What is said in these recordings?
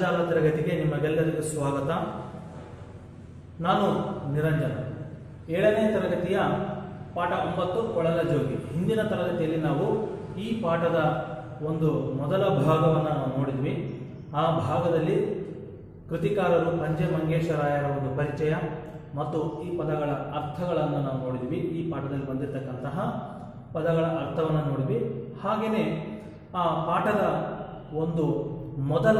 ಅಂತರ್ಜಾಲ ತರಗತಿಗೆ ನಿಮಗೆಲ್ಲರಿಗೂ ಸ್ವಾಗತ ನಾನು ನಿರಂಜನ ಏಳನೇ ತರಗತಿಯ ಪಾಠ ಒಂಬತ್ತು ಕೊಳಲ ಜೋಗಿ ಹಿಂದಿನ ತರಗತಿಯಲ್ಲಿ ನಾವು ಈ ಪಾಠದ ಒಂದು ಮೊದಲ ಭಾಗವನ್ನು ನಾವು ನೋಡಿದ್ವಿ ಆ ಭಾಗದಲ್ಲಿ ಕೃತಿಕಾರರು ಪಂಜೆ ಮಂಗೇಶರಾಯರ ಒಂದು ಪರಿಚಯ ಮತ್ತು ಈ ಪದಗಳ ಅರ್ಥಗಳನ್ನು ನಾವು ನೋಡಿದ್ವಿ ಈ ಪಾಠದಲ್ಲಿ ಬಂದಿರತಕ್ಕಂತಹ ಪದಗಳ ಅರ್ಥವನ್ನು ನೋಡಿದ್ವಿ ಹಾಗೆಯೇ ಆ ಪಾಠದ ಒಂದು ಮೊದಲ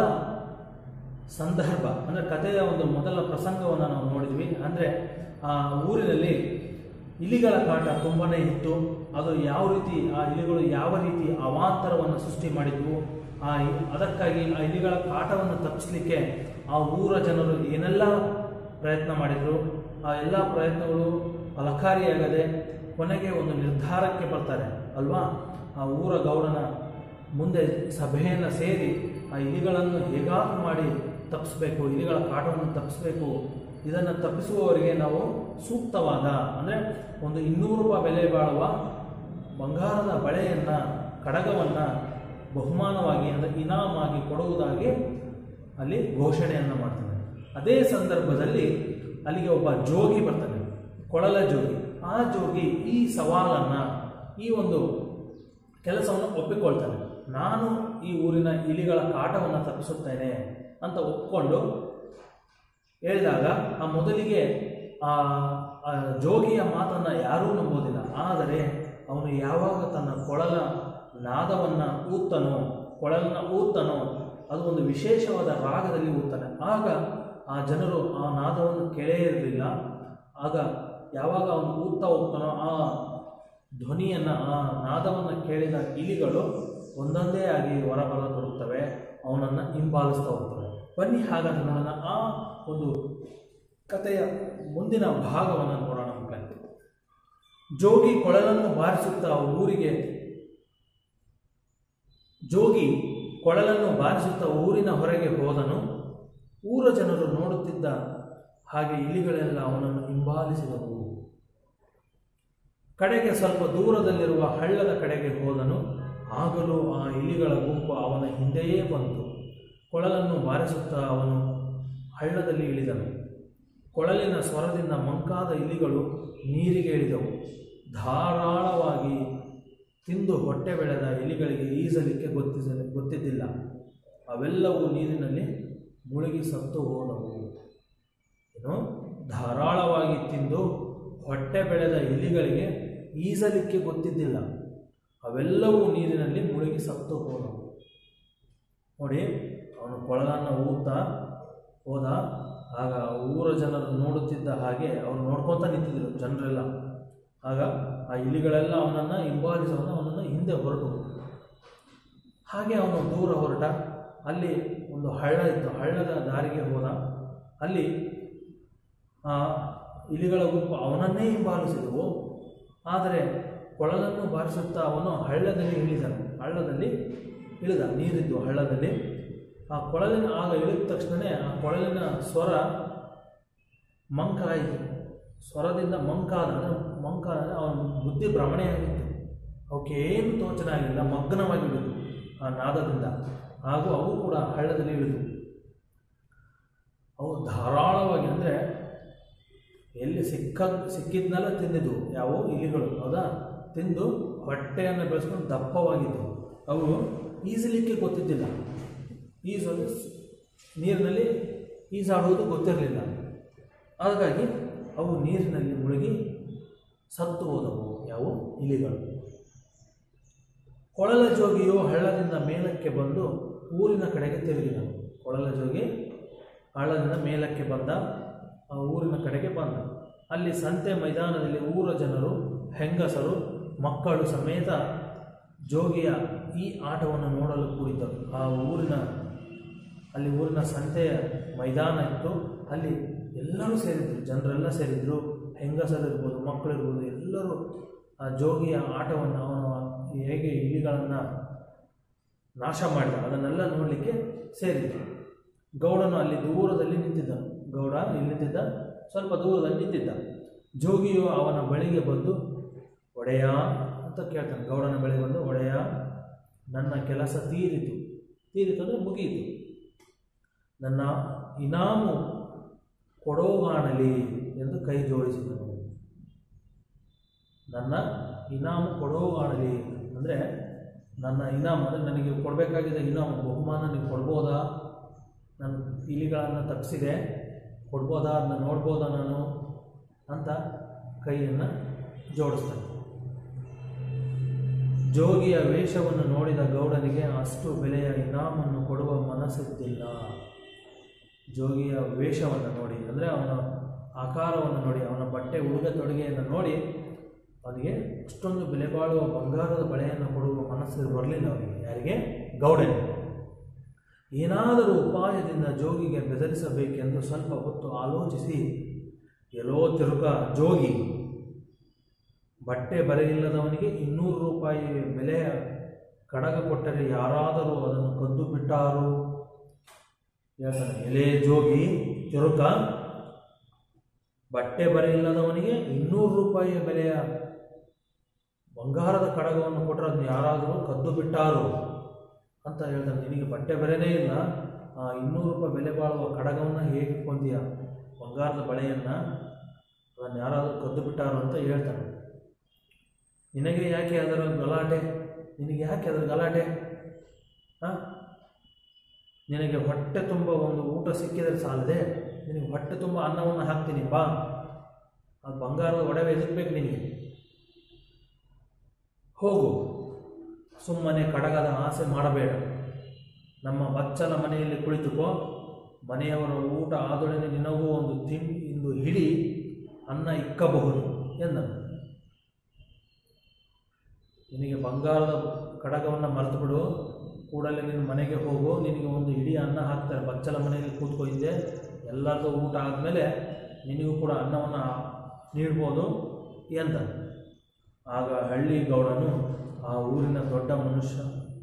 ಸಂದರ್ಭ ಅಂದರೆ ಕಥೆಯ ಒಂದು ಮೊದಲ ಪ್ರಸಂಗವನ್ನು ನಾವು ನೋಡಿದ್ವಿ ಅಂದರೆ ಆ ಊರಿನಲ್ಲಿ ಇಲಿಗಳ ಕಾಟ ತುಂಬನೇ ಇತ್ತು ಅದು ಯಾವ ರೀತಿ ಆ ಇಲಿಗಳು ಯಾವ ರೀತಿ ಅವಾಂತರವನ್ನು ಸೃಷ್ಟಿ ಮಾಡಿದ್ವು ಆ ಇ- ಅದಕ್ಕಾಗಿ ಆ ಇಲಿಗಳ ಕಾಟವನ್ನು ತಪ್ಪಿಸಲಿಕ್ಕೆ ಆ ಊರ ಜನರು ಏನೆಲ್ಲ ಪ್ರಯತ್ನ ಮಾಡಿದರು ಆ ಎಲ್ಲ ಪ್ರಯತ್ನಗಳು ಫಲಕಾರಿಯಾಗದೆ ಕೊನೆಗೆ ಒಂದು ನಿರ್ಧಾರಕ್ಕೆ ಬರ್ತಾರೆ ಅಲ್ವಾ ಆ ಊರ ಗೌಡನ ಮುಂದೆ ಸಭೆಯನ್ನು ಸೇರಿ ಆ ಇಲಿಗಳನ್ನು ಹೇಗಾದರೂ ಮಾಡಿ ತಪ್ಪಿಸ್ಬೇಕು ಇಲಿಗಳ ಕಾಟವನ್ನು ತಪ್ಪಿಸ್ಬೇಕು ಇದನ್ನು ತಪ್ಪಿಸುವವರಿಗೆ ನಾವು ಸೂಕ್ತವಾದ ಅಂದರೆ ಒಂದು ಇನ್ನೂರು ರೂಪಾಯಿ ಬೆಲೆ ಬಾಳುವ ಬಂಗಾರದ ಬಳೆಯನ್ನು ಕಡಗವನ್ನು ಬಹುಮಾನವಾಗಿ ಅಂದರೆ ಇನಾಮಾಗಿ ಕೊಡುವುದಾಗಿ ಅಲ್ಲಿ ಘೋಷಣೆಯನ್ನು ಮಾಡ್ತಾನೆ ಅದೇ ಸಂದರ್ಭದಲ್ಲಿ ಅಲ್ಲಿಗೆ ಒಬ್ಬ ಜೋಗಿ ಬರ್ತಾನೆ ಕೊಳಲ ಜೋಗಿ ಆ ಜೋಗಿ ಈ ಸವಾಲನ್ನು ಈ ಒಂದು ಕೆಲಸವನ್ನು ಒಪ್ಪಿಕೊಳ್ತಾನೆ ನಾನು ಈ ಊರಿನ ಇಲಿಗಳ ಕಾಟವನ್ನು ತಪ್ಪಿಸುತ್ತೇನೆ ಅಂತ ಒಪ್ಕೊಂಡು ಹೇಳಿದಾಗ ಆ ಮೊದಲಿಗೆ ಆ ಆ ಜೋಗಿಯ ಮಾತನ್ನು ಯಾರೂ ನಂಬೋದಿಲ್ಲ ಆದರೆ ಅವನು ಯಾವಾಗ ತನ್ನ ಕೊಳಲ ನಾದವನ್ನು ಊತ್ತನೋ ಕೊಳಲನ್ನ ಊತ್ತನೋ ಅದು ಒಂದು ವಿಶೇಷವಾದ ರಾಗದಲ್ಲಿ ಊದ್ತಾನೆ ಆಗ ಆ ಜನರು ಆ ನಾದವನ್ನು ಕೇಳೇ ಇರಲಿಲ್ಲ ಆಗ ಯಾವಾಗ ಅವನು ಊದ್ತಾ ಹೋಗ್ತಾನೋ ಆ ಧ್ವನಿಯನ್ನು ಆ ನಾದವನ್ನು ಕೇಳಿದ ಇಲಿಗಳು ಒಂದೊಂದೇ ಆಗಿ ಹೊರಬರತೊಡಗುತ್ತವೆ ಅವನನ್ನು ಹಿಂಬಾಲಿಸ್ತಾ ಹೋಗ್ತವೆ ಬನ್ನಿ ಹಾಗಾದ್ರೆ ನೋಡೋಣ ಆ ಒಂದು ಕಥೆಯ ಮುಂದಿನ ಭಾಗವನ್ನು ನೋಡೋಣ ಮಕ್ಕಳೇ ಜೋಗಿ ಕೊಳಲನ್ನು ಬಾರಿಸುತ್ತಾ ಊರಿಗೆ ಜೋಗಿ ಕೊಳಲನ್ನು ಬಾರಿಸುತ್ತಾ ಊರಿನ ಹೊರಗೆ ಹೋದನು ಊರ ಜನರು ನೋಡುತ್ತಿದ್ದ ಹಾಗೆ ಇಲಿಗಳೆಲ್ಲ ಅವನನ್ನು ಹಿಂಬಾಲಿಸಿದವು ಕಡೆಗೆ ಸ್ವಲ್ಪ ದೂರದಲ್ಲಿರುವ ಹಳ್ಳದ ಕಡೆಗೆ ಹೋದನು ಆಗಲೂ ಆ ಇಲಿಗಳ ಗುಂಪು ಅವನ ಹಿಂದೆಯೇ ಬಂತು ಕೊಳಲನ್ನು ಬಾರಿಸುತ್ತಾ ಅವನು ಹಳ್ಳದಲ್ಲಿ ಇಳಿದನು ಕೊಳಲಿನ ಸ್ವರದಿಂದ ಮಂಕಾದ ಇಲಿಗಳು ನೀರಿಗೆ ಇಳಿದವು ಧಾರಾಳವಾಗಿ ತಿಂದು ಹೊಟ್ಟೆ ಬೆಳೆದ ಇಲಿಗಳಿಗೆ ಈಜಲಿಕ್ಕೆ ಗೊತ್ತಿಸ ಗೊತ್ತಿದ್ದಿಲ್ಲ ಅವೆಲ್ಲವೂ ನೀರಿನಲ್ಲಿ ಮುಳುಗಿ ಸತ್ತು ಹೋದವು ಏನು ಧಾರಾಳವಾಗಿ ತಿಂದು ಹೊಟ್ಟೆ ಬೆಳೆದ ಇಲಿಗಳಿಗೆ ಈಜಲಿಕ್ಕೆ ಗೊತ್ತಿದ್ದಿಲ್ಲ ಅವೆಲ್ಲವೂ ನೀರಿನಲ್ಲಿ ಮುಳುಗಿ ಸತ್ತು ಹೋದವು ನೋಡಿ ಅವನು ಕೊಳಲನ್ನು ಊದ್ತಾ ಹೋದ ಆಗ ಊರ ಜನರು ನೋಡುತ್ತಿದ್ದ ಹಾಗೆ ಅವ್ರು ನೋಡ್ಕೊತ ನಿಂತಿದ್ರು ಜನರೆಲ್ಲ ಆಗ ಆ ಇಲಿಗಳೆಲ್ಲ ಅವನನ್ನು ಹಿಂಬಾಲಿಸೋನು ಅವನನ್ನು ಹಿಂದೆ ಹೊರಟು ಹಾಗೆ ಅವನು ದೂರ ಹೊರಟ ಅಲ್ಲಿ ಒಂದು ಹಳ್ಳ ಇತ್ತು ಹಳ್ಳದ ದಾರಿಗೆ ಹೋದ ಅಲ್ಲಿ ಆ ಇಲಿಗಳ ಗುಂಪು ಅವನನ್ನೇ ಹಿಂಬಾಲಿಸಿದವು ಆದರೆ ಕೊಳಲನ್ನು ಬಾರಿಸುತ್ತಾ ಅವನು ಹಳ್ಳದಲ್ಲಿ ಇಳಿದನು ಹಳ್ಳದಲ್ಲಿ ಇಳಿದ ನೀರಿದ್ದು ಹಳ್ಳದಲ್ಲಿ ಆ ಕೊಳಲಿನ ಆಗ ಇಳಿದ ತಕ್ಷಣ ಆ ಕೊಳಲಿನ ಸ್ವರ ಮಂಕಾಯಿತು ಸ್ವರದಿಂದ ಮಂಕಾದ ಅಂದರೆ ಮಂಕಾದ ಅಂದರೆ ಅವನ ಬುದ್ಧಿ ಭ್ರಮಣೆಯಾಗಿತ್ತು ಅವಕ್ಕೆ ಏನು ತೋಚನೆ ಆಗಲಿಲ್ಲ ಮಗ್ನವಾಗಿ ಇಳಿದು ಆ ನಾದದಿಂದ ಹಾಗೂ ಅವು ಕೂಡ ಹಳ್ಳದಲ್ಲಿ ಇಳಿದು ಅವು ಧಾರಾಳವಾಗಿ ಅಂದರೆ ಎಲ್ಲಿ ಸಿಕ್ಕ ಸಿಕ್ಕಿದ್ನೆಲ್ಲ ತಿಂದಿದ್ವು ಯಾವುವು ಇಲಿಗಳು ಹೌದಾ ತಿಂದು ಹೊಟ್ಟೆಯನ್ನು ಬೆಳೆಸ್ಕೊಂಡು ದಪ್ಪವಾಗಿದ್ದವು ಅವು ಈಜಲಿಕ್ಕೆ ಗೊತ್ತಿದ್ದಿಲ್ಲ ಈಜಲು ನೀರಿನಲ್ಲಿ ಈಜಾಡುವುದು ಗೊತ್ತಿರಲಿಲ್ಲ ಹಾಗಾಗಿ ಅವು ನೀರಿನಲ್ಲಿ ಮುಳುಗಿ ಸತ್ತು ಹೋದವು ಯಾವುವು ಇಲಿಗಳು ಕೊಳಲ ಜೋಗಿಯು ಹಳ್ಳದಿಂದ ಮೇಲಕ್ಕೆ ಬಂದು ಊರಿನ ಕಡೆಗೆ ತಿರುಗಿದನು ಕೊಳಲ ಜೋಗಿ ಹಳ್ಳದಿಂದ ಮೇಲಕ್ಕೆ ಬಂದ ಆ ಊರಿನ ಕಡೆಗೆ ಬಂದ ಅಲ್ಲಿ ಸಂತೆ ಮೈದಾನದಲ್ಲಿ ಊರ ಜನರು ಹೆಂಗಸರು ಮಕ್ಕಳು ಸಮೇತ ಜೋಗಿಯ ಈ ಆಟವನ್ನು ನೋಡಲು ಕೂಡಿದ್ದರು ಆ ಊರಿನ ಅಲ್ಲಿ ಊರಿನ ಸಂತೆಯ ಮೈದಾನ ಇತ್ತು ಅಲ್ಲಿ ಎಲ್ಲರೂ ಸೇರಿದ್ರು ಜನರೆಲ್ಲ ಸೇರಿದ್ರು ಹೆಂಗಸರಿರ್ಬೋದು ಮಕ್ಕಳಿರ್ಬೋದು ಎಲ್ಲರೂ ಆ ಜೋಗಿಯ ಆಟವನ್ನು ಅವನು ಹೇಗೆ ಇಲಿಗಳನ್ನು ನಾಶ ಮಾಡಿದ ಅದನ್ನೆಲ್ಲ ನೋಡಲಿಕ್ಕೆ ಸೇರಿದ್ರು ಗೌಡನು ಅಲ್ಲಿ ದೂರದಲ್ಲಿ ನಿಂತಿದ್ದನು ಗೌಡ ಇಲ್ಲಿ ನಿಂತಿದ್ದ ಸ್ವಲ್ಪ ದೂರದಲ್ಲಿ ನಿಂತಿದ್ದ ಜೋಗಿಯು ಅವನ ಬಳಿಗೆ ಬಂದು ಒಡೆಯ ಅಂತ ಕೇಳ್ತಾನೆ ಗೌಡನ ಬಳಿಗೆ ಬಂದು ಒಡೆಯ ನನ್ನ ಕೆಲಸ ತೀರಿತು ತೀರಿತು ಅಂದರೆ ಮುಗಿಯಿತು ನನ್ನ ಇನಾಮು ಕೊಡೋಗಾಣಲಿ ಎಂದು ಕೈ ಜೋಡಿಸಿದನು ನನ್ನ ಇನಾಮು ಕೊಡೋಗಾಣಲಿ ಅಂದರೆ ನನ್ನ ಇನಾಮು ಅಂದರೆ ನನಗೆ ಕೊಡಬೇಕಾಗಿದ್ದ ಇನಾಮು ಬಹುಮಾನ ನೀವು ಕೊಡ್ಬೋದಾ ನನ್ನ ಇಲಿಗಳನ್ನು ತಪ್ಪಿಸಿದೆ ಕೊಡ್ಬೋದಾ ಅದನ್ನ ನೋಡ್ಬೋದಾ ನಾನು ಅಂತ ಕೈಯನ್ನು ಜೋಡಿಸ್ತಾನೆ ಜೋಗಿಯ ವೇಷವನ್ನು ನೋಡಿದ ಗೌಡನಿಗೆ ಅಷ್ಟು ಬೆಲೆಯ ಇನಾಮನ್ನು ಕೊಡುವ ಮನಸ್ಸಿದ್ದಿಲ್ಲ ಜೋಗಿಯ ವೇಷವನ್ನು ನೋಡಿ ಅಂದರೆ ಅವನ ಆಕಾರವನ್ನು ನೋಡಿ ಅವನ ಬಟ್ಟೆ ಉಡುಗೆ ತೊಡುಗೆಯನ್ನು ನೋಡಿ ಅವನಿಗೆ ಅಷ್ಟೊಂದು ಬೆಲೆ ಬಾಳುವ ಬಂಗಾರದ ಬಳೆಯನ್ನು ಕೊಡುವ ಮನಸ್ಸು ಬರಲಿಲ್ಲ ಅವನಿಗೆ ಯಾರಿಗೆ ಗೌಡನಿಗೆ ಏನಾದರೂ ಉಪಾಯದಿಂದ ಜೋಗಿಗೆ ಬೆದರಿಸಬೇಕೆಂದು ಸ್ವಲ್ಪ ಹೊತ್ತು ಆಲೋಚಿಸಿ ಎಲ್ಲೋ ತಿರುಗ ಜೋಗಿ ಬಟ್ಟೆ ಬರೆಯಿಲ್ಲದವನಿಗೆ ಇನ್ನೂರು ರೂಪಾಯಿ ಬೆಲೆಯ ಕಡಗ ಕೊಟ್ಟರೆ ಯಾರಾದರೂ ಅದನ್ನು ಕದ್ದು ಬಿಟ್ಟಾರು ಹೇಳ್ತಾನೆ ಎಲೆ ಜೋಗಿ ತಿರುಕ ಬಟ್ಟೆ ಬರೆಯಿಲ್ಲದವನಿಗೆ ಇನ್ನೂರು ರೂಪಾಯಿಯ ಬೆಲೆಯ ಬಂಗಾರದ ಕಡಗವನ್ನು ಕೊಟ್ಟರೆ ಅದನ್ನು ಯಾರಾದರೂ ಕದ್ದು ಬಿಟ್ಟಾರು ಅಂತ ಹೇಳ್ತಾನೆ ನಿನಗೆ ಬಟ್ಟೆ ಬರೆನೇ ಇಲ್ಲ ಆ ಇನ್ನೂರು ರೂಪಾಯಿ ಬೆಲೆ ಬಾಳುವ ಕಡಗವನ್ನು ಹೇಗೆ ಇಟ್ಕೊಂತೀಯ ಬಂಗಾರದ ಬಳೆಯನ್ನು ಅದನ್ನು ಯಾರಾದರೂ ಕದ್ದು ಬಿಟ್ಟಾರು ಅಂತ ಹೇಳ್ತಾನೆ ನಿನಗೆ ಯಾಕೆ ಅದರ ಗಲಾಟೆ ನಿನಗೆ ಯಾಕೆ ಅದರ ಗಲಾಟೆ ಹಾಂ ನಿನಗೆ ಹೊಟ್ಟೆ ತುಂಬ ಒಂದು ಊಟ ಸಿಕ್ಕಿದರೆ ಸಾಲದೆ ನಿನಗೆ ಹೊಟ್ಟೆ ತುಂಬ ಅನ್ನವನ್ನು ಹಾಕ್ತೀನಿ ಬಾ ಅದು ಬಂಗಾರದ ಒಡವೆ ಎದಕ್ಬೇಕು ನಿನಗೆ ಹೋಗು ಸುಮ್ಮನೆ ಕಡಗದ ಆಸೆ ಮಾಡಬೇಡ ನಮ್ಮ ಬಚ್ಚಲ ಮನೆಯಲ್ಲಿ ಕುಳಿತುಕೋ ಮನೆಯವರ ಊಟ ಆದೊಡನೆ ನಿನಗೂ ಒಂದು ತಿಂಡಿ ಇಂದು ಹಿಡಿ ಅನ್ನ ಇಕ್ಕಬಹುದು ಎಂದನು ನಿನಗೆ ಬಂಗಾರದ ಕಡಗವನ್ನು ಮರೆತು ಬಿಡು ಕೂಡಲೇ ನಿನ್ನ ಮನೆಗೆ ಹೋಗು ನಿನಗೆ ಒಂದು ಇಡೀ ಅನ್ನ ಹಾಕ್ತಾರೆ ಬಚ್ಚಲ ಮನೆಯಲ್ಲಿ ಕೂತ್ಕೊ ಹಿಂದೆ ಎಲ್ಲರದು ಊಟ ಆದಮೇಲೆ ನಿನಗೂ ಕೂಡ ಅನ್ನವನ್ನು ನೀಡ್ಬೋದು ಎಂದ ಆಗ ಹಳ್ಳಿ ಗೌಡನು ಆ ಊರಿನ ದೊಡ್ಡ ಮನುಷ್ಯ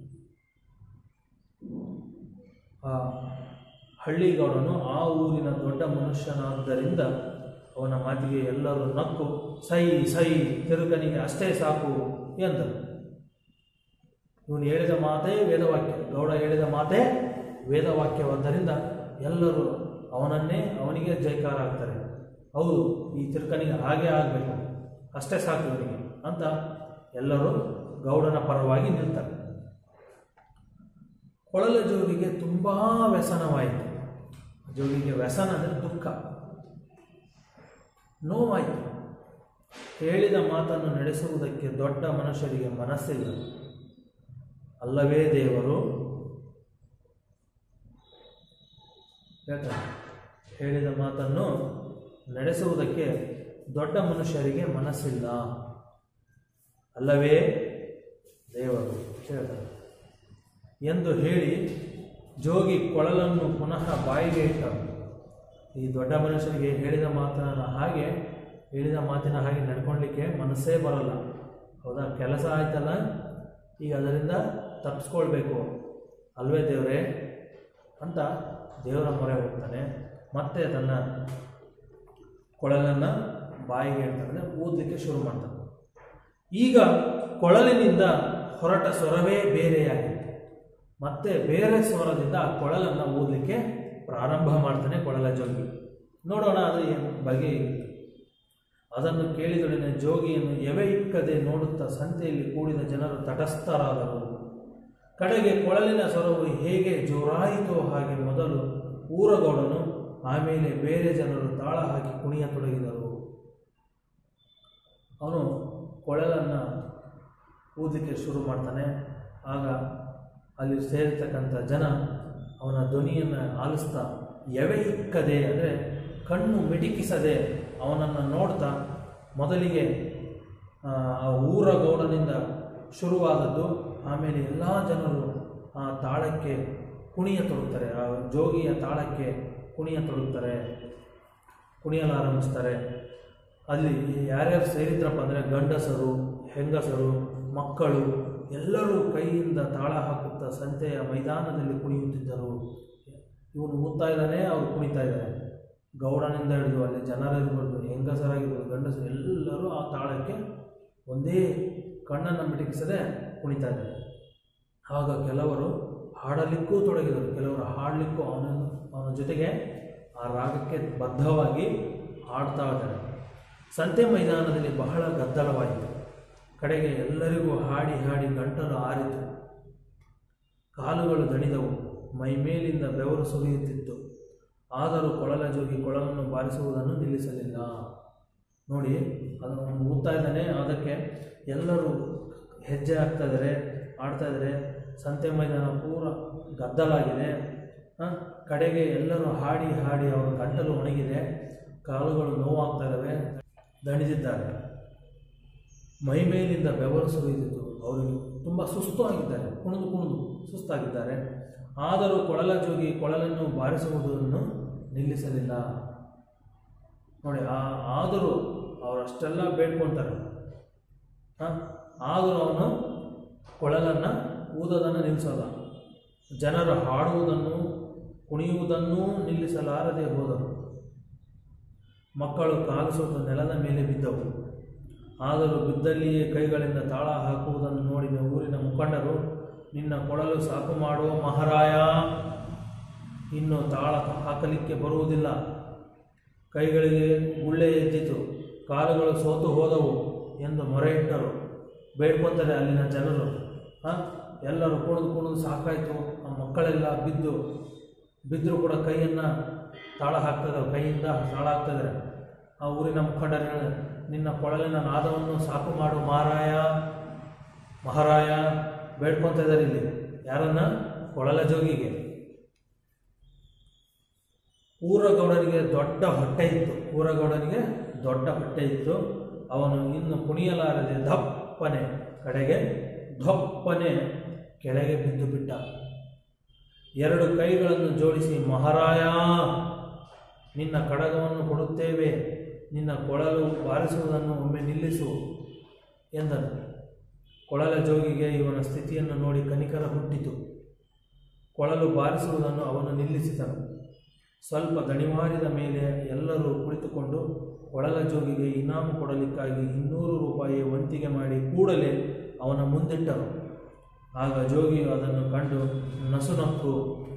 ಆ ಹಳ್ಳಿಗೌಡನು ಆ ಊರಿನ ದೊಡ್ಡ ಮನುಷ್ಯನಾದ್ದರಿಂದ ಅವನ ಮಾತಿಗೆ ಎಲ್ಲರೂ ನಕ್ಕು ಸೈ ಸೈ ತಿರುಕನಿಗೆ ಅಷ್ಟೇ ಸಾಕು ಎಂದರು ಇವನು ಹೇಳಿದ ಮಾತೇ ವೇದವಾಕ್ಯ ಗೌಡ ಹೇಳಿದ ಮಾತೇ ವೇದವಾಕ್ಯವಾದ್ದರಿಂದ ಎಲ್ಲರೂ ಅವನನ್ನೇ ಅವನಿಗೆ ಜೈಕಾರ ಆಗ್ತಾರೆ ಹೌದು ಈ ತಿರುಕನಿಗೆ ಹಾಗೆ ಆಗಬೇಕು ಅಷ್ಟೇ ಸಾಕು ಇವನಿಗೆ ಅಂತ ಎಲ್ಲರೂ ಗೌಡನ ಪರವಾಗಿ ನಿಲ್ತಾರೆ ಕೊಳಲ ಜೋಗಿಗೆ ತುಂಬ ವ್ಯಸನವಾಯಿತು ಜೋಗಿಗೆ ವ್ಯಸನ ಅಂದರೆ ದುಃಖ ನೋವಾಯಿತು ಹೇಳಿದ ಮಾತನ್ನು ನಡೆಸುವುದಕ್ಕೆ ದೊಡ್ಡ ಮನುಷ್ಯರಿಗೆ ಮನಸ್ಸಿಲ್ಲ ಅಲ್ಲವೇ ದೇವರು ಹೇಳ್ತಾರೆ ಹೇಳಿದ ಮಾತನ್ನು ನಡೆಸುವುದಕ್ಕೆ ದೊಡ್ಡ ಮನುಷ್ಯರಿಗೆ ಮನಸ್ಸಿಲ್ಲ ಅಲ್ಲವೇ ದೇವರು ಹೇಳ್ತಾರೆ ಎಂದು ಹೇಳಿ ಜೋಗಿ ಕೊಳಲನ್ನು ಪುನಃ ಬಾಯಿಗೆ ಇಟ್ಟನು ಈ ದೊಡ್ಡ ಮನುಷ್ಯನಿಗೆ ಹೇಳಿದ ಮಾತನ್ನ ಹಾಗೆ ಹೇಳಿದ ಮಾತಿನ ಹಾಗೆ ನಡ್ಕೊಳ್ಲಿಕ್ಕೆ ಮನಸ್ಸೇ ಬರಲ್ಲ ಹೌದಾ ಕೆಲಸ ಆಯ್ತಲ್ಲ ಈಗ ಅದರಿಂದ ತಪ್ಪಿಸ್ಕೊಳ್ಬೇಕು ಅಲ್ವೇ ದೇವರೇ ಅಂತ ದೇವರ ಮೊರೆ ಹೋಗ್ತಾನೆ ಮತ್ತೆ ತನ್ನ ಕೊಳಲನ್ನು ಬಾಯಿಗೆ ಇಡ್ತಾನೆ ಊದಲಿಕ್ಕೆ ಶುರು ಮಾಡ್ತಾನೆ ಈಗ ಕೊಳಲಿನಿಂದ ಹೊರಟ ಸ್ವರವೇ ಬೇರೆಯಾಗಿತ್ತು ಮತ್ತೆ ಬೇರೆ ಸ್ವರದಿಂದ ಆ ಕೊಳಲನ್ನು ಊದಲಿಕ್ಕೆ ಪ್ರಾರಂಭ ಮಾಡ್ತಾನೆ ಕೊಳಲ ಜೋಗಿ ನೋಡೋಣ ಅದು ಏನು ಬಗೆ ಇರುತ್ತೆ ಅದನ್ನು ಕೇಳಿದೊಡನೆ ಜೋಗಿಯನ್ನು ಎವೆ ಇಕ್ಕದೆ ನೋಡುತ್ತಾ ಸಂತೆಯಲ್ಲಿ ಕೂಡಿದ ಜನರು ತಟಸ್ಥರಾದರು ಕಡೆಗೆ ಕೊಳಲಿನ ಸ್ವರವು ಹೇಗೆ ಜೋರಾಯಿತೋ ಹಾಗೆ ಮೊದಲು ಊರಗೌಡನು ಆಮೇಲೆ ಬೇರೆ ಜನರು ತಾಳ ಹಾಕಿ ಕುಣಿಯತೊಡಗಿದರು ಅವನು ಕೊಳಲನ್ನು ಊದಲಿಕ್ಕೆ ಶುರು ಮಾಡ್ತಾನೆ ಆಗ ಅಲ್ಲಿ ಸೇರಿರ್ತಕ್ಕಂಥ ಜನ ಅವನ ಧ್ವನಿಯನ್ನು ಆಲಿಸ್ತಾ ಎವೆ ಇಕ್ಕದೆ ಅಂದರೆ ಕಣ್ಣು ಮಿಟಿಕಿಸದೆ ಅವನನ್ನು ನೋಡ್ತಾ ಮೊದಲಿಗೆ ಆ ಆ ಊರ ಗೌಡನಿಂದ ಶುರುವಾದದ್ದು ಆಮೇಲೆ ಎಲ್ಲ ಜನರು ಆ ತಾಳಕ್ಕೆ ಕುಣಿಯತೊಡಗ್ತಾರೆ ಆ ಜೋಗಿಯ ತಾಳಕ್ಕೆ ಕುಣಿಯತೊಡಗ್ತಾರೆ ಕುಣಿಯಲಾರಂಭಿಸ್ತಾರೆ ಅಲ್ಲಿ ಯಾರ್ಯಾರು ಸೇರಿದ್ರಪ್ಪ ಅಂದರೆ ಗಂಡಸರು ಹೆಂಗಸರು ಮಕ್ಕಳು ಎಲ್ಲರೂ ಕೈಯಿಂದ ತಾಳ ಹಾಕುತ್ತಾ ಸಂತೆಯ ಮೈದಾನದಲ್ಲಿ ಕುಣಿಯುತ್ತಿದ್ದರು ಇವನು ಊದ್ತಾ ಇದ್ದಾನೆ ಅವ್ರು ಕುಣಿತಾ ಇದ್ದಾರೆ ಗೌಡನಿಂದ ಹಿಡಿದು ಅಲ್ಲಿ ಜನರಿರ್ಬೋದು ಹೆಂಗಸರಾಗಿರ್ಬೋದು ಗಂಡಸರು ಎಲ್ಲರೂ ಆ ತಾಳಕ್ಕೆ ಒಂದೇ ಕಣ್ಣನ್ನು ಮಿಟಕಿಸದೆ ಕುಣಿತಾ ಇದ್ದಾರೆ ಆಗ ಕೆಲವರು ಹಾಡಲಿಕ್ಕೂ ತೊಡಗಿದರು ಕೆಲವರು ಹಾಡಲಿಕ್ಕೂ ಅವನನ್ನು ಅವನ ಜೊತೆಗೆ ಆ ರಾಗಕ್ಕೆ ಬದ್ಧವಾಗಿ ಹಾಡ್ತಾ ಇದ್ದಾರೆ ಸಂತೆ ಮೈದಾನದಲ್ಲಿ ಬಹಳ ಗದ್ದಲವಾಯಿತು ಕಡೆಗೆ ಎಲ್ಲರಿಗೂ ಹಾಡಿ ಹಾಡಿ ಗಂಟಲು ಆರಿತು ಕಾಲುಗಳು ದಣಿದವು ಮೈಮೇಲಿಂದ ಬೆವರು ಸುರಿಯುತ್ತಿತ್ತು ಆದರೂ ಕೊಳಲ ಜೋಗಿ ಕೊಳಲನ್ನು ಬಾರಿಸುವುದನ್ನು ನಿಲ್ಲಿಸಲಿಲ್ಲ ನೋಡಿ ಅದನ್ನು ಅವನು ಊದ್ತಾ ಇದ್ದಾನೆ ಅದಕ್ಕೆ ಎಲ್ಲರೂ ಹೆಜ್ಜೆ ಹಾಕ್ತಾ ಇದ್ದಾರೆ ಆಡ್ತಾ ಇದ್ದಾರೆ ಸಂತೆ ಮೈದಾನ ಪೂರ ಗದ್ದಲಾಗಿದೆ ಆ, ಕಡೆಗೆ ಎಲ್ಲರೂ ಹಾಡಿ ಹಾಡಿ ಅವರ ಗಂಟಲು ಒಣಗಿದೆ ಕಾಲುಗಳು ನೋವಾಗ್ತಾ ಇದ್ದಾವೆ ದಣಿದಿದ್ದಾರೆ ಮೈ ಮೇಲಿಂದ ಬೆವರು ಸುರಿಯುತ್ತಿತ್ತು ಅವರಿಗೆ ತುಂಬ ಸುಸ್ತು ಆಗಿದ್ದಾರೆ ಕುಣಿದು ಕುಣಿದು ಸುಸ್ತಾಗಿದ್ದಾರೆ ಆದರೂ ಕೊಳಲ ಜೋಗಿ ಕೊಳಲನ್ನು ಬಾರಿಸುವುದನ್ನು ನಿಲ್ಲಿಸಲಿಲ್ಲ ನೋಡಿ ಆ ಆದರೂ ಅವರಷ್ಟೆಲ್ಲ ಬೇಡ್ಕೊಳ್ತಾರೆ ಹಾಂ ಆದರೂ ಅವನು ಕೊಳಲನ್ನು ಊದೋದನ್ನು ನಿಲ್ಲಿಸೋದ ಜನರು ಹಾಡುವುದನ್ನು ಕುಣಿಯುವುದನ್ನೂ ನಿಲ್ಲಿಸಲಾರದೆ ಹೋದರು ಮಕ್ಕಳು ಕಾಲು ಸ್ವಲ್ಪ ನೆಲದ ಮೇಲೆ ಬಿದ್ದವು ಆದರೂ ಬಿದ್ದಲ್ಲಿಯೇ ಕೈಗಳಿಂದ ತಾಳ ಹಾಕುವುದನ್ನು ನೋಡಿದ ಊರಿನ ಮುಖಂಡರು ನಿನ್ನ ಕೊಳಲು ಸಾಕು ಮಾಡುವ ಮಹಾರಾಯ ಇನ್ನು ತಾಳ ಹಾಕಲಿಕ್ಕೆ ಬರುವುದಿಲ್ಲ ಕೈಗಳಿಗೆ ಗುಳ್ಳೆ ಎದ್ದಿತು ಕಾಲುಗಳು ಸೋತು ಹೋದವು ಎಂದು ಮೊರೆ ಇಟ್ಟರು ಬೇಡ್ಕೊತಾರೆ ಅಲ್ಲಿನ ಜನರು ಹಾಂ ಎಲ್ಲರೂ ಕುಣಿದು ಕುಣಿದು ಸಾಕಾಯಿತು ಆ ಮಕ್ಕಳೆಲ್ಲ ಬಿದ್ದು ಬಿದ್ದರೂ ಕೂಡ ಕೈಯನ್ನು ತಾಳ ಹಾಕ್ತಿದ್ದಾರೆ ಕೈಯಿಂದ ತಾಳ ಹಾಕ್ತಿದ್ದಾರೆ ಆ ಊರಿನ ಮುಖಂಡರು ಹೇಳ ನಿನ್ನ ಕೊಳಲಿನ ನಾದವನ್ನು ಸಾಕು ಮಾಡು ಮಹಾರಾಯ ಮಹಾರಾಯ ಬೇಡ್ಕೊತಾ ಇದ್ದಾರೆ ಇಲ್ಲಿ ಯಾರನ್ನ ಕೊಳಲ ಜೋಗಿಗೆ ಊರಗೌಡನಿಗೆ ದೊಡ್ಡ ಹೊಟ್ಟೆ ಇತ್ತು ಊರಗೌಡನಿಗೆ ದೊಡ್ಡ ಹೊಟ್ಟೆ ಇತ್ತು ಅವನು ಇನ್ನು ಕುಣಿಯಲಾರದೆ ದಪ್ಪನೆ ಕಡೆಗೆ ದಪ್ಪನೆ ಕೆಳಗೆ ಬಿದ್ದು ಬಿಟ್ಟ ಎರಡು ಕೈಗಳನ್ನು ಜೋಡಿಸಿ ಮಹಾರಾಯ ನಿನ್ನ ಕಡಗವನ್ನು ಕೊಡುತ್ತೇವೆ ನಿನ್ನ ಕೊಳಲು ಬಾರಿಸುವುದನ್ನು ಒಮ್ಮೆ ನಿಲ್ಲಿಸು ಎಂದನು ಕೊಳಲ ಜೋಗಿಗೆ ಇವನ ಸ್ಥಿತಿಯನ್ನು ನೋಡಿ ಕನಿಕರ ಹುಟ್ಟಿತು ಕೊಳಲು ಬಾರಿಸುವುದನ್ನು ಅವನು ನಿಲ್ಲಿಸಿದನು ಸ್ವಲ್ಪ ದಣಿವಾರಿದ ಮೇಲೆ ಎಲ್ಲರೂ ಕುಳಿತುಕೊಂಡು ಕೊಳಲ ಜೋಗಿಗೆ ಇನಾಮು ಕೊಡಲಿಕ್ಕಾಗಿ ಇನ್ನೂರು ರೂಪಾಯಿ ವಂತಿಗೆ ಮಾಡಿ ಕೂಡಲೇ ಅವನ ಮುಂದಿಟ್ಟರು ಆಗ ಜೋಗಿಯು ಅದನ್ನು ಕಂಡು ನಸುನಕ್ಕು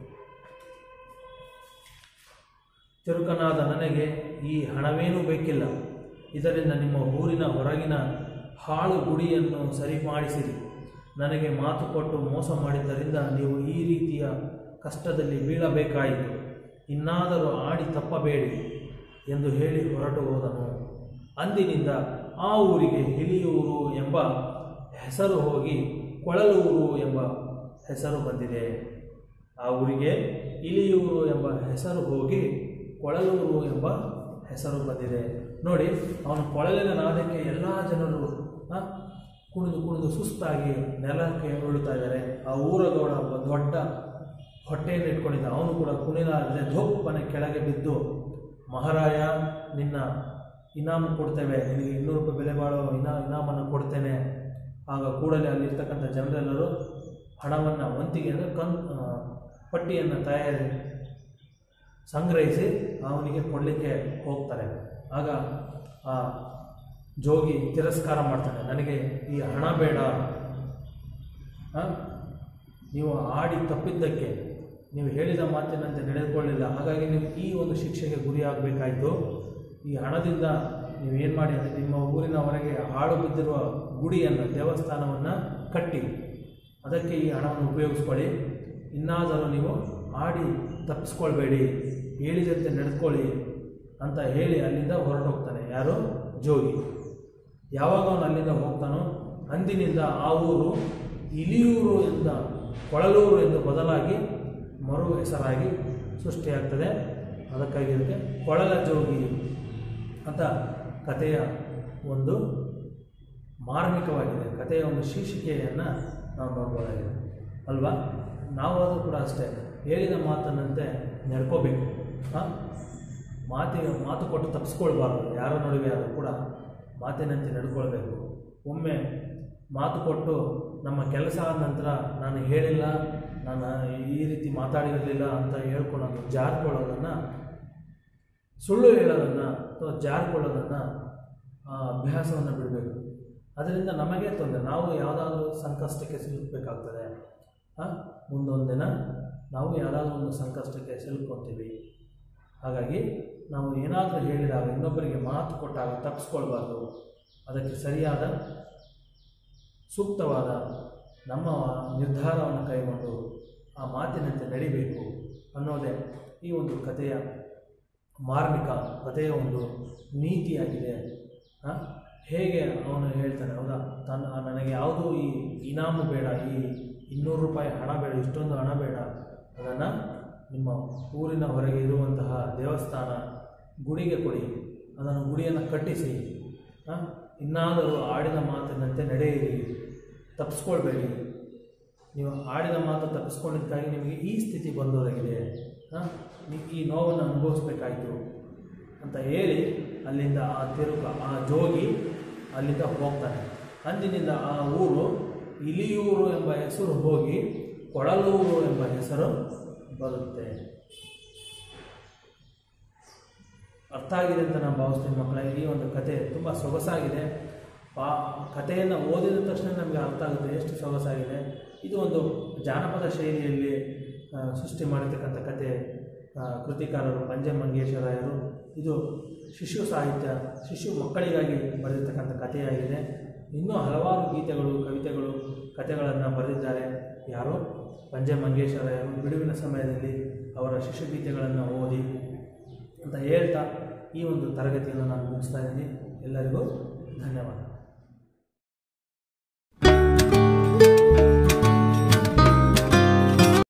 ತಿರುಕನಾದ ನನಗೆ ಈ ಹಣವೇನೂ ಬೇಕಿಲ್ಲ ಇದರಿಂದ ನಿಮ್ಮ ಊರಿನ ಹೊರಗಿನ ಹಾಳು ಗುಡಿಯನ್ನು ಸರಿಮಾಡಿಸಿರಿ ನನಗೆ ಮಾತು ಕೊಟ್ಟು ಮೋಸ ಮಾಡಿದ್ದರಿಂದ ನೀವು ಈ ರೀತಿಯ ಕಷ್ಟದಲ್ಲಿ ಬೀಳಬೇಕಾಯಿತು ಇನ್ನಾದರೂ ಆಡಿ ತಪ್ಪಬೇಡಿ ಎಂದು ಹೇಳಿ ಹೊರಟು ಹೋದನು ಅಂದಿನಿಂದ ಆ ಊರಿಗೆ ಹಿಲಿಯೂರು ಎಂಬ ಹೆಸರು ಹೋಗಿ ಕೊಳಲೂರು ಎಂಬ ಹೆಸರು ಬಂದಿದೆ ಆ ಊರಿಗೆ ಇಲಿಯೂರು ಎಂಬ ಹೆಸರು ಹೋಗಿ ಕೊಳಲೂರು ಎಂಬ ಹೆಸರು ಬಂದಿದೆ ನೋಡಿ ಅವನು ಕೊಳಲಿನ ನಾದಕ್ಕೆ ಎಲ್ಲ ಜನರು ಆ, ಕುಣಿದು ಕುಣಿದು ಸುಸ್ತಾಗಿ ನೆಲಕ್ಕೆ ಉರುಳುತ್ತಾ ಇದ್ದಾರೆ ಆ ಊರಗೌಡ ಒಬ್ಬ ದೊಡ್ಡ ಹೊಟ್ಟೆಯನ್ನು ಇಟ್ಕೊಂಡಿದ್ದ ಅವನು ಕೂಡ ಕುಣಿಲಾರದೆ ಧೋಪ್ಪನೆ ಕೆಳಗೆ ಬಿದ್ದು ಮಹಾರಾಯ ನಿನ್ನ ಇನಾಮು ಕೊಡ್ತೇವೆ ನಿನಗೆ ಇನ್ನೂರು ರೂಪಾಯಿ ಬೆಲೆ ಬಾಳುವ ಇನಾ ಇನಾಮನ್ನು ಕೊಡ್ತೇನೆ ಆಗ ಕೂಡಲೇ ಅಲ್ಲಿರ್ತಕ್ಕಂಥ ಜನರೆಲ್ಲರೂ ಹಣವನ್ನು ವಂತಿಗೆ ಅಂದರೆ ಕನ್ ಆ, ಪಟ್ಟಿಯನ್ನು ತಯಾರಿ ಸಂಗ್ರಹಿಸಿ ಅವನಿಗೆ ಕೊಡಲಿಕ್ಕೆ ಹೋಗ್ತಾರೆ ಆಗ ಆ ಜೋಗಿ ತಿರಸ್ಕಾರ ಮಾಡ್ತಾನೆ ನನಗೆ ಈ ಹಣ ಬೇಡ ಆ? ನೀವು ಆಡಿ ತಪ್ಪಿದ್ದಕ್ಕೆ ನೀವು ಹೇಳಿದ ಮಾತಿನಂತೆ ನಡೆದುಕೊಳ್ಳಿಲ್ಲ ಹಾಗಾಗಿ ನೀವು ಈ ಒಂದು ಶಿಕ್ಷೆಗೆ ಗುರಿಯಾಗಬೇಕಾಯಿತು ಈ ಹಣದಿಂದ ನೀವು ಏನು ಮಾಡಿ ಅಂದರೆ ನಿಮ್ಮ ಊರಿನ ಹೊರಗೆ ಹಾಳು ಬಿದ್ದಿರುವ ಗುಡಿಯನ್ನು ದೇವಸ್ಥಾನವನ್ನು ಕಟ್ಟಿ ಅದಕ್ಕೆ ಈ ಹಣವನ್ನು ಉಪಯೋಗಿಸ್ಕೊಳ್ಳಿ ಇನ್ನಾದರೂ ನೀವು ಆಡಿ ತಪ್ಪಿಸ್ಕೊಳ್ಬೇಡಿ ಹೇಳಿದಂತೆ ನಡೆದುಕೊಳ್ಳಿ ಅಂತ ಹೇಳಿ ಅಲ್ಲಿಂದ ಹೊರಟೋಗ್ತಾನೆ ಯಾರು ಜೋಗಿ ಯಾವಾಗ ಅವನು ಅಲ್ಲಿಂದ ಹೋಗ್ತಾನೋ ಅಂದಿನಿಂದ ಆ ಊರು ಇಲಿಯೂರು ಎಂದ ಕೊಳಲೂರು ಎಂದು ಬದಲಾಗಿ ಮರು ಹೆಸರಾಗಿ ಸೃಷ್ಟಿಯಾಗ್ತದೆ ಅದಕ್ಕಾಗಿ ಇದಕ್ಕೆ ಕೊಳಲ ಜೋಗಿ ಅಂತ ಕಥೆಯ ಒಂದು ಮಾರ್ಮಿಕವಾಗಿದೆ ಕಥೆಯ ಒಂದು ಶೀರ್ಷಿಕೆಯನ್ನು ನಾವು ನೋಡ್ಬೋದಾಗಿದೆ ಅಲ್ವಾ ನಾವು ಅದು ಕೂಡ ಅಷ್ಟೇ ಹೇಳಿದ ಮಾತನ್ನಂತೆ ನಡ್ಕೋಬೇಕು ಹಾಂ ಮಾತಿಗೆ ಮಾತು ಕೊಟ್ಟು ತಪ್ಪಿಸ್ಕೊಳ್ಬಾರ್ದು ಯಾರ ನಡುವೆ ಅದು ಕೂಡ ಮಾತಿನಂತೆ ನಡ್ಕೊಳ್ಬೇಕು ಒಮ್ಮೆ ಮಾತು ಕೊಟ್ಟು ನಮ್ಮ ಕೆಲಸ ಆದ ನಂತರ ನಾನು ಹೇಳಿಲ್ಲ ನಾನು ಈ ರೀತಿ ಮಾತಾಡಿರಲಿಲ್ಲ ಅಂತ ಹೇಳ್ಕೊಳ್ಳೋದು ಜಾರ್ಕೊಳ್ಳೋದನ್ನು ಸುಳ್ಳು ಹೇಳೋದನ್ನು ಅಥವಾ ಜಾರ್ಕೊಳ್ಳೋದನ್ನು ಆ ಅಭ್ಯಾಸವನ್ನು ಬಿಡಬೇಕು ಅದರಿಂದ ನಮಗೆ ತೊಂದರೆ ನಾವು ಯಾವುದಾದ್ರೂ ಸಂಕಷ್ಟಕ್ಕೆ ಸಿಲುಕಬೇಕಾಗ್ತದೆ ಆ, ಮುಂದೊಂದು ದಿನ ನಾವು ಯಾವುದಾದ್ರೂ ಒಂದು ಸಂಕಷ್ಟಕ್ಕೆ ಸಿಲುಕೊಂತೀವಿ ಹಾಗಾಗಿ ನಾವು ಏನಾದರೂ ಹೇಳಿದಾಗ ಇನ್ನೊಬ್ಬರಿಗೆ ಮಾತು ಕೊಟ್ಟಾಗ ತಪ್ಪಿಸ್ಕೊಳ್ಬಾರ್ದು ಅದಕ್ಕೆ ಸರಿಯಾದ ಸೂಕ್ತವಾದ ನಮ್ಮ ನಿರ್ಧಾರವನ್ನು ಕೈಗೊಂಡು ಆ ಮಾತಿನಂತೆ ನಡಿಬೇಕು ಅನ್ನೋದೇ ಈ ಒಂದು ಕಥೆಯ ಮಾರ್ಮಿಕ ಕಥೆಯ ಒಂದು ನೀತಿಯಾಗಿದೆ ಆ? ಹೇಗೆ ಅವನು ಹೇಳ್ತಾನೆ ಹೌದಾ ತನ್ನ ನನಗೆ ಯಾವುದೂ ಈ ಇನಾಮು ಬೇಡ ಈ ಇನ್ನೂರು ರೂಪಾಯಿ ಹಣ ಬೇಡ ಇಷ್ಟೊಂದು ಹಣ ಬೇಡ ಅದನ್ನು ನಿಮ್ಮ ಊರಿನ ಹೊರಗೆ ಇರುವಂತಹ ದೇವಸ್ಥಾನ ಗುಡಿಗೆ ಕೊಡಿ ಅದನ್ನು ಗುಡಿಯನ್ನು ಕಟ್ಟಿಸಿ ಆ? ಇನ್ನಾದರೂ ಆಡಿದ ಮಾತಿನಂತೆ ನಡೆಯಿರಿ ತಪ್ಪಿಸ್ಕೊಳ್ಬೇಡಿ ನೀವು ಆಡಿದ ಮಾತು ತಪ್ಪಿಸ್ಕೊಂಡಿದ್ದಕ್ಕಾಗಿ ನಿಮಗೆ ಈ ಸ್ಥಿತಿ ಬಂದೊದಗಿದೆ ಆ? ನೀವು ಈ ನೋವನ್ನು ಅನುಭವಿಸ್ಬೇಕಾಯಿತು ಅಂತ ಹೇಳಿ ಅಲ್ಲಿಂದ ಆ ತಿರುಗ ಆ ಜೋಗಿ ಅಲ್ಲಿಂದ ಹೋಗ್ತಾನೆ ಅಂದಿನಿಂದ ಆ ಊರು ಇಲಿಯೂರು ಎಂಬ ಹೆಸರು ಹೋಗಿ ಕೊಳಲೂರು ಎಂಬ ಹೆಸರು ಬರುತ್ತೆ ಅರ್ಥ ಆಗಿದೆ ಅಂತ ನಾನು ಭಾವಿಸ್ತೀನಿ ಮಕ್ಕಳೇ ಈ ಒಂದು ಕತೆ ತುಂಬ ಸೊಗಸಾಗಿದೆ ಪಾ ಕಥೆಯನ್ನು ಓದಿದ ತಕ್ಷಣ ನಮಗೆ ಅರ್ಥ ಆಗುತ್ತೆ ಎಷ್ಟು ಸೊಗಸಾಗಿದೆ ಇದು ಒಂದು ಜಾನಪದ ಶೈಲಿಯಲ್ಲಿ ಆ, ಸೃಷ್ಟಿ ಮಾಡಿರ್ತಕ್ಕಂಥ ಕತೆ ಆ, ಕೃತಿಕಾರರು ಪಂಜೆ ಮಂಗೇಶ್ವರಾಯರು ಇದು ಶಿಶು ಸಾಹಿತ್ಯ ಶಿಶು ಮಕ್ಕಳಿಗಾಗಿ ಬರೆದಿರ್ತಕ್ಕಂಥ ಕಥೆಯಾಗಿದೆ ಇನ್ನೂ ಹಲವಾರು ಗೀತೆಗಳು ಕವಿತೆಗಳು ಕಥೆಗಳನ್ನು ಬರೆದಿದ್ದಾರೆ ಯಾರು ಪಂಜೆ ಮಂಗೇಶ್ವರಾಯರು ಬಿಡುವಿನ ಸಮಯದಲ್ಲಿ ಅವರ ಶಿಶು ಗೀತೆಗಳನ್ನು ಓದಿ ಅಂತ ಹೇಳ್ತಾ ಈ ಒಂದು ತರಗತಿಯನ್ನು ನಾನು ಮುಗಿಸ್ತಾ ಇದ್ದೀನಿ ಎಲ್ಲರಿಗೂ ಧನ್ಯವಾದ